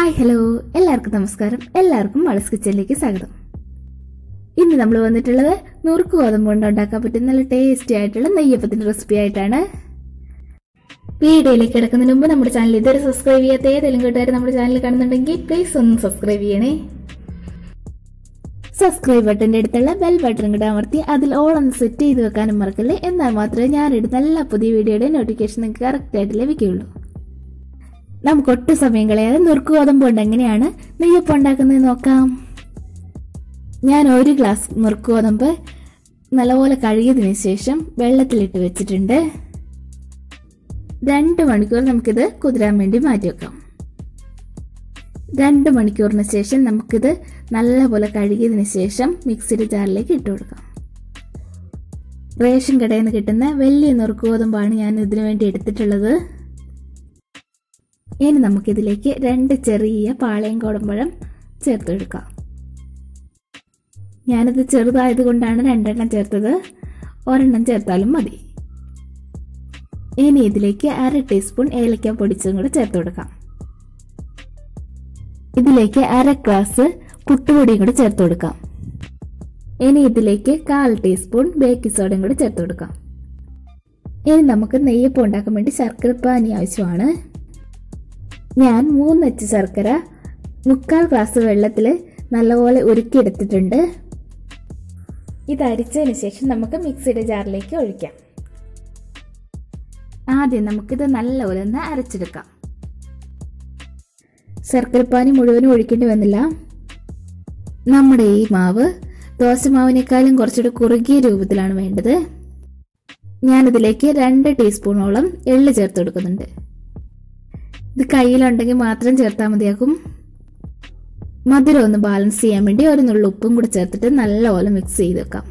Hi hello എല്ലാവർക്കും നമസ്കാരം എല്ലാവർക്കും വളസ് കിച്ചണിലേക്ക് സ്വാഗതം ഇന്ന് നമ്മൾ വന്നിട്ടുള്ളത് നുറുക്ക് ഗോതമ്പ് കൊണ്ട് ഉണ്ടാക്കാൻ പറ്റുന്ന നല്ല ടേസ്റ്റി ആയിട്ടുള്ള നെയ്യപ്പത്തിന്റെ റെസിപ്പി ആയിട്ടാണ് വീഡിയോയിലേക്ക് കിടക്കുന്നതിന് മുമ്പ് നമ്മുടെ ചാനൽ ഇതുവരെ സബ്സ്ക്രൈബ് ചെയ്യാത്ത ഏതെങ്കിലും കൂട്ടുകാർ നമ്മുടെ ചാനൽ കാണുന്നുണ്ടെങ്കിൽ പ്ലീസ് ഒന്ന് സബ്സ്ക്രൈബ് ചെയ്യണേ സബ്സ്ക്രൈബ് ബട്ടന്റെ അടുത്തുള്ള ബെൽ ബട്ടൺ കൂടെ അമർത്തി അതിൽ ഓൾ ഒന്ന് സെറ്റ് ചെയ്ത് വെക്കാനും മറക്കല്ലേ എന്നാൽ മാത്രമേ ഞാനിടുന്ന എല്ലാ പുതിയ വീഡിയോയുടെ നോട്ടിഫിക്കേഷൻ നിങ്ങൾക്ക് കറക്റ്റ് ആയിട്ട് ലഭിക്കുകയുള്ളൂ നമുക്ക് ഒട്ടും സമയം കളയാതെ നുറുക്ക് ഗോതമ്പ് കൊണ്ട് എങ്ങനെയാണ് നെയ്യപ്പം ഉണ്ടാക്കുന്നത് നോക്കാം ഞാൻ ഒരു ഗ്ലാസ് നുറുക്ക് ഗോതമ്പ് നല്ലപോലെ കഴുകിയതിന് ശേഷം വെള്ളത്തിലിട്ട് വെച്ചിട്ടുണ്ട് രണ്ട് മണിക്കൂർ നമുക്കിത് കുതിരാൻ വേണ്ടി മാറ്റി വെക്കാം രണ്ട് മണിക്കൂറിന് ശേഷം നമുക്കിത് നല്ലപോലെ കഴുകിയതിന് ശേഷം മിക്സിയുടെ ജാറിലേക്ക് ഇട്ട് കൊടുക്കാം റേഷൻ കടയിൽ നിന്ന് കിട്ടുന്ന വലിയ നുറുക്ക് ഗോതമ്പാണ് ഞാൻ ഇതിനു വേണ്ടി എടുത്തിട്ടുള്ളത് ഇനി നമുക്കിതിലേക്ക് രണ്ട് ചെറിയ പാളയം കോടമ്പഴം ചേർത്തെടുക്കാം ഞാനിത് ചെറുതായത് കൊണ്ടാണ് രണ്ടെണ്ണം ചേർത്തത് ഒരെണ്ണം ചേർത്താലും മതി ഇനി ഇതിലേക്ക് അര ടീസ്പൂൺ ഏലക്ക പൊടിച്ചതും കൂടെ ചേർത്ത് കൊടുക്കാം ഇതിലേക്ക് അര ഗ്ലാസ് പുട്ടുപൊടിയും കൂടെ ചേർത്ത് കൊടുക്കാം ഇനി ഇതിലേക്ക് കാൽ ടീസ്പൂൺ ബേക്കിംഗ് സോഡയും കൂടെ ചേർത്ത് കൊടുക്കാം ഇനി നമുക്ക് നെയ്യപ്പം ഉണ്ടാക്കാൻ വേണ്ടി ശർക്കരപ്പാനി ആവശ്യമാണ് ഞാൻ മൂന്നച്ച് ശർക്കര മുക്കാൽ ഗ്ലാസ് വെള്ളത്തിൽ നല്ലപോലെ ഉരുക്കിയെടുത്തിട്ടുണ്ട് ഇത് അരിച്ചതിന് ശേഷം നമുക്ക് മിക്സിയുടെ ജാറിലേക്ക് ഒഴിക്കാം ആദ്യം നമുക്കിത് നല്ലപോലെ ഒന്ന് അരച്ചെടുക്കാം ശർക്കരപ്പാനി മുഴുവനും ഒഴിക്കേണ്ടി വന്നില്ല നമ്മുടെ ഈ മാവ് ദോശമാവിനേക്കാളും കുറച്ചുകൂടി കുറുകിയ രൂപത്തിലാണ് വേണ്ടത് ഞാനിതിലേക്ക് രണ്ട് ടീസ്പൂണോളം എള്ള് ചേർത്ത് കൊടുക്കുന്നുണ്ട് ഇത് കയ്യിലുണ്ടെങ്കിൽ മാത്രം ചേർത്താൽ മതിയാകും മധുരം ഒന്ന് ബാലൻസ് ചെയ്യാൻ വേണ്ടി ഒരു നുള്ളു ഉപ്പും കൂടെ ചേർത്തിട്ട് നല്ലപോലെ മിക്സ് ചെയ്ത് വെക്കാം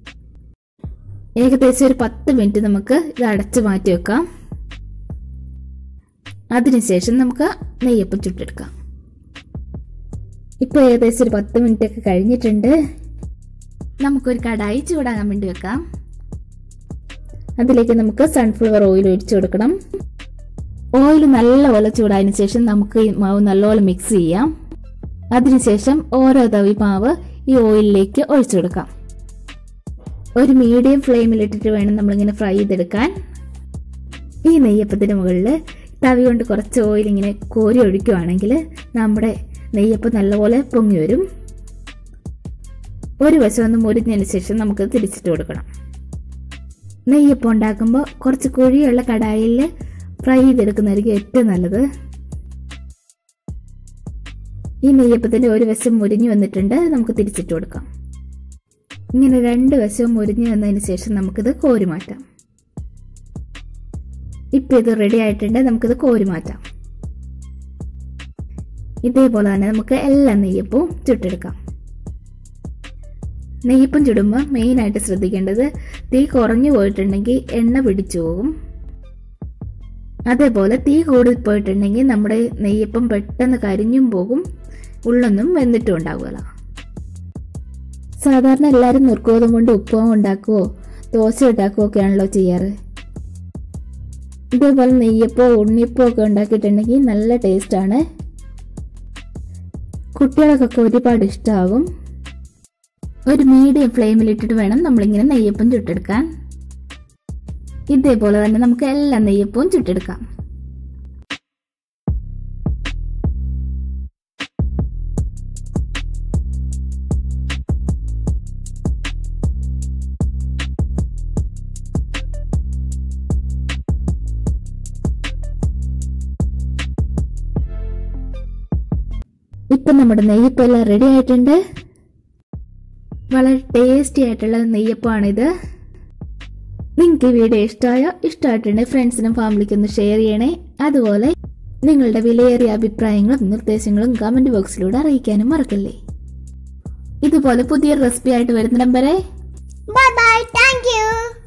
ഏകദേശം ഒരു പത്ത് മിനിറ്റ് നമുക്ക് ഇത് അടച്ച് മാറ്റി വെക്കാം അതിനുശേഷം നമുക്ക് നെയ്യപ്പം ചുട്ടെടുക്കാം ഇപ്പോൾ ഏകദേശം ഒരു പത്ത് മിനിറ്റ് ഒക്കെ കഴിഞ്ഞിട്ടുണ്ട് നമുക്കൊരു കടായി ചൂടാകാൻ വേണ്ടി വെക്കാം അതിലേക്ക് നമുക്ക് സൺഫ്ലവർ ഓയിൽ ഒഴിച്ചു കൊടുക്കണം ഓയിൽ നല്ലപോലെ ചൂടായതിനു ശേഷം നമുക്ക് ഈ മാവ് നല്ലപോലെ മിക്സ് ചെയ്യാം അതിനുശേഷം ഓരോ തവി മാവ് ഈ ഓയിലിലേക്ക് ഒഴിച്ചു കൊടുക്കാം ഒരു മീഡിയം ഫ്ലെയിമിലിട്ടിട്ട് വേണം നമ്മളിങ്ങനെ ഫ്രൈ ചെയ്തെടുക്കാൻ ഈ നെയ്യപ്പത്തിന് മുകളിൽ തവി കൊണ്ട് കുറച്ച് ഓയിൽ ഇങ്ങനെ കോരി ഒഴിക്കുകയാണെങ്കിൽ നമ്മുടെ നെയ്യപ്പം നല്ലപോലെ പൊങ്ങി വരും ഒരു വശം ഒന്ന് മുരിഞ്ഞതിന് ശേഷം നമുക്ക് തിരിച്ചിട്ട് കൊടുക്കണം നെയ്യപ്പം ഉണ്ടാക്കുമ്പോൾ കുറച്ച് കുഴിയുള്ള കടായിൽ ഫ്രൈ ചെയ്തെടുക്കുന്നതായിരിക്കും ഏറ്റവും നല്ലത് ഈ നെയ്യപ്പത്തിന്റെ ഒരു വശം മുരിഞ്ഞു വന്നിട്ടുണ്ട് നമുക്ക് തിരിച്ചിട്ട് കൊടുക്കാം ഇങ്ങനെ രണ്ട് വശവും മുരിഞ്ഞു വന്നതിന് ശേഷം നമുക്കിത് കോരി മാറ്റാം ഇപ്പൊ ഇത് റെഡി ആയിട്ടുണ്ട് നമുക്കിത് കോരി മാറ്റാം ഇതേപോലെ തന്നെ നമുക്ക് എല്ലാ നെയ്യപ്പവും ചുട്ടെടുക്കാം നെയ്യപ്പം ചുടുമ്പോൾ മെയിനായിട്ട് ശ്രദ്ധിക്കേണ്ടത് തീ കുറഞ്ഞു പോയിട്ടുണ്ടെങ്കിൽ എണ്ണ പിടിച്ചു പോകും അതേപോലെ തീ കൂടി പോയിട്ടുണ്ടെങ്കിൽ നമ്മുടെ നെയ്യപ്പം പെട്ടെന്ന് കരിഞ്ഞും പോകും ഉള്ളൊന്നും വെന്തിട്ടും ഉണ്ടാവുകയില്ല സാധാരണ എല്ലാവരും നുറുക്കോതും കൊണ്ട് ഉപ്പവും ഉണ്ടാക്കുവോ ദോശ ഉണ്ടാക്കുവോ ഒക്കെയാണല്ലോ ചെയ്യാറ് ഇതേപോലെ നെയ്യപ്പോ ഉണ്ണിയപ്പോ ഒക്കെ ഉണ്ടാക്കിയിട്ടുണ്ടെങ്കിൽ നല്ല ടേസ്റ്റാണ് കുട്ടികൾക്കൊക്കെ ഒരുപാട് ഇഷ്ടമാകും ഒരു മീഡിയം ഫ്ലെയിമിലിട്ടിട്ട് വേണം നമ്മളിങ്ങനെ നെയ്യപ്പം ചുട്ടെടുക്കാൻ ഇതേപോലെ തന്നെ നമുക്ക് എല്ലാ നെയ്യപ്പവും ചുട്ടെടുക്കാം ഇപ്പൊ നമ്മുടെ നെയ്യപ്പം എല്ലാം റെഡി ആയിട്ടുണ്ട് വളരെ ടേസ്റ്റി ആയിട്ടുള്ള നെയ്യപ്പമാണിത് നിങ്ങൾക്ക് ഈ വീഡിയോ ഇഷ്ടമായോ ഇഷ്ടമായിട്ടുണ്ടെങ്കിൽ ഫ്രണ്ട്സിനും ഫാമിലിക്കും ഒന്ന് ഷെയർ ചെയ്യണേ അതുപോലെ നിങ്ങളുടെ വിലയേറിയ അഭിപ്രായങ്ങളും നിർദ്ദേശങ്ങളും കമന്റ് ബോക്സിലൂടെ അറിയിക്കാനും മറക്കല്ലേ ഇതുപോലെ പുതിയ റെസിപ്പി ആയിട്ട് വരുന്ന നമ്പരെ Bye bye. Thank you.